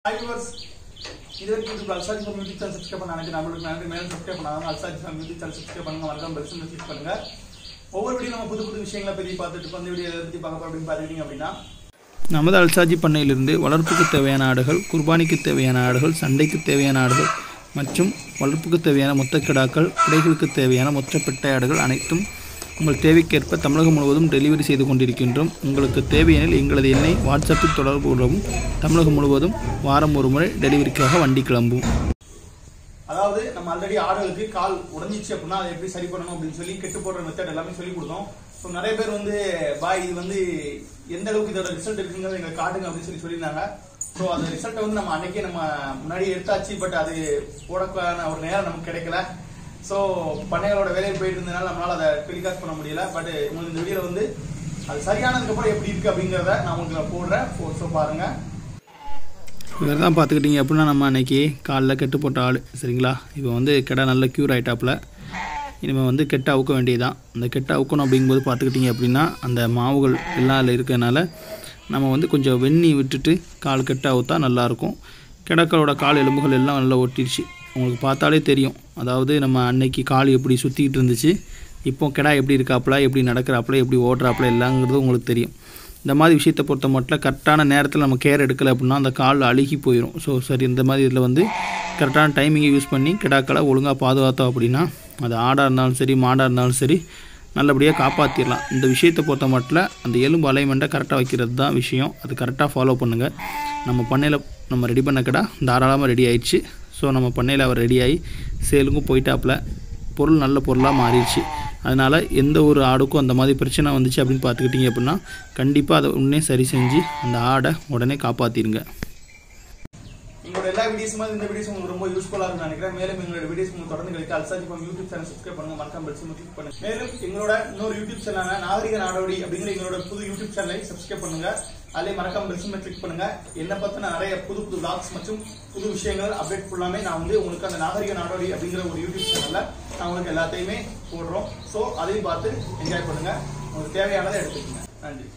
hi viewers இது வரைக்கும் YouTube அல்சாஜி ஃபார்ம் யூடியூப் சேனல் சப்ஸ்கிரைப் பண்ண நினைக்கிறேன் நம்மளுக்கு நன்றி மேலும் சப்ஸ்கிரைப் பண்ணாங்க அல்சாஜி ஃபார்ம் யூடியூப் சேனல் சப்ஸ்கிரைப் பண்ணுங்க மறக்காம பெல் சிம்பிள் கிளிக் பண்ணுங்க ஒவ்வொரு வீடியோ நம்ம புது புது விஷயங்களை பற்றி பார்த்துட்டு இருக்கோம் அந்த வீடியோ எதை பற்றி பார்க்க போறோம் அப்படின்னு பார்த்துக்கிட்டீங்க அப்படின்னா நமது அல்சாஜி பண்ணையிலிருந்து வளர்ப்புக்கு தேவையான ஆடுகள் குர்பானிக்கு தேவையான ஆடுகள் சண்டைக்கு தேவையான ஆடுகள் மற்றும் வளர்ப்புக்கு தேவையான மொத்த கிடாக்கள் கிடைகளுக்கு தேவையான மொத்த பெட்டை ஆடுகள் அனைத்தும் உங்கள் தேவைக்கேற்ப தமிழகம் முழுவதும் டெலிவரி செய்து கொண்டிருக்கின்றோம் உங்களுக்கு தேவையெனில் எங்களது எண்ணை வாட்ஸ்அப்பில் தொடர்பு கொள்ளவும் தமிழகம் முழுவதும் வாரம் ஒரு முறை டெலிவரிக்காக வண்டி கிளம்பும் அதாவது நம்ம ஆல்ரெடி ஆடுகளுக்கு கால் உடஞ்சிச்சு அப்படின்னா அதை எப்படி சரி பண்ணணும் அப்படின்னு சொல்லி கெட்டு போடுற மெத்தட் எல்லாமே சொல்லி கொடுத்தோம் ஸோ நிறைய பேர் வந்து பாய் இது வந்து எந்த அளவுக்கு இதோட ரிசல்ட் இருக்குங்கிறத எங்களுக்கு காட்டுங்க அப்படின்னு சொல்லி சொல்லியிருந்தாங்க ஸோ அந்த ரிசல்ட்டை வந்து நம்ம அன்னைக்கே நம்ம முன்னாடி எடுத்தாச்சு பட் அது போடக்கான ஒரு நேரம் நமக்கு கிடைக்கல ஸோ பண்ணைகளோட வேலையை போயிட்டு இருந்ததுனால நம்மளால அதை டெலிகாஸ்ட் பண்ண முடியல பட் உங்களுக்கு இந்த வீடியோ வந்து அது சரியானதுக்கு அப்புறம் எப்படி இருக்கு அப்படிங்கிறத நான் உங்களுக்கு நான் போடுறேன் ஸோ பாருங்க இவர் தான் பார்த்துக்கிட்டிங்க அப்படின்னா நம்ம அன்னைக்கு காலைல கெட்டு போட்ட ஆள் சரிங்களா இப்போ வந்து கெடா நல்ல க்யூர் ஆகிட்டாப்புல இனிமேல் வந்து கெட்ட அவுக்க வேண்டியதுதான் அந்த கெட்ட அவுக்கணும் அப்படிங்கும்போது பார்த்துக்கிட்டிங்க அப்படின்னா அந்த மாவுகள் எல்லாம் அதில் இருக்கிறதுனால நம்ம வந்து கொஞ்சம் வெந்நி விட்டுட்டு கால் கெட்ட அவுத்தா நல்லாயிருக்கும் கிடக்களோட கால் எலும்புகள் எல்லாம் நல்லா ஒட்டிடுச்சு உங்களுக்கு பார்த்தாலே தெரியும் அதாவது நம்ம அன்னைக்கு கால் எப்படி சுற்றிக்கிட்டு இருந்துச்சு இப்போ கிடா எப்படி இருக்காப்புல எப்படி நடக்கிறாப்புல எப்படி ஓடுறாப்புல எல்லாங்கிறது உங்களுக்கு தெரியும் இந்த மாதிரி விஷயத்தை பொறுத்த மட்டும் கரெக்டான நேரத்தில் நம்ம கேர் எடுக்கலை அப்படின்னா அந்த கால் அழுகி போயிடும் ஸோ சரி இந்த மாதிரி இதில் வந்து கரெக்டான டைமிங்கை யூஸ் பண்ணி கிடாக்களை ஒழுங்காக பாதுகாத்தோம் அப்படின்னா அது ஆடாக இருந்தாலும் சரி மாடாக இருந்தாலும் சரி நல்லபடியாக காப்பாற்றிடலாம் இந்த விஷயத்தை பொறுத்த மட்டும் அந்த எலும்பு அலைன்மெண்ட்டை கரெக்டாக வைக்கிறது தான் விஷயம் அது கரெக்டாக ஃபாலோ பண்ணுங்கள் நம்ம பண்ணையில் நம்ம ரெடி பண்ண கடை தாராளமாக ரெடி ஆயிடுச்சு ஸோ நம்ம பண்ணையில் அவர் ரெடி ஆகி சேலுக்கும் போயிட்டாப்புல பொருள் நல்ல பொருளாக மாறிடுச்சு அதனால் எந்த ஒரு ஆடுக்கும் அந்த மாதிரி பிரச்சனை வந்துச்சு அப்படின்னு பார்த்துக்கிட்டிங்க அப்படின்னா கண்டிப்பாக அதை உடனே சரி செஞ்சு அந்த ஆடை உடனே காப்பாற்றிடுங்க எங்களோட எல்லா வீடியோஸுமே இந்த வீடியோஸ் உங்களுக்கு ரொம்ப யூஸ்ஃபுல்லா இருக்கும் நினைக்கிறேன் மேலும் எங்களோட வீடியோஸ் உங்களுக்கு தொடர்ந்து கிடைக்க அல்சாஜி ஃபார்ம் யூடியூப் சேனல் சப்ஸ்கிரைப் பண்ணுங்க மறக்காம பெல் சிம்பல் கிளிக் பண்ணுங்க மேலும் எங்களோட இன்னொரு யூடியூப் சேனலான நாகரிக நாடோடி அப்படிங்கிற எங்களோட புது யூடியூப் சேனலை சப்ஸ்கிரைப் பண்ணுங்க அதிலே மறக்காம பெல் சிம்பல் கிளிக் பண்ணுங்க என்ன பத்தின நிறைய புது புது vlogs மற்றும் புது விஷயங்கள் அப்டேட் ஃபுல்லாமே நான் வந்து உங்களுக்கு அந்த நாகரிக நாடோடி அப்படிங்கிற ஒரு யூடியூப் சேனல்ல நான் உங்களுக்கு எல்லாத்தையுமே போடுறோம் ஸோ அதையும் பார்த்து என்ஜாய் பண்ணுங்க உங்களுக்கு தேவையானதை எடுத்துக்கங்க நன்றி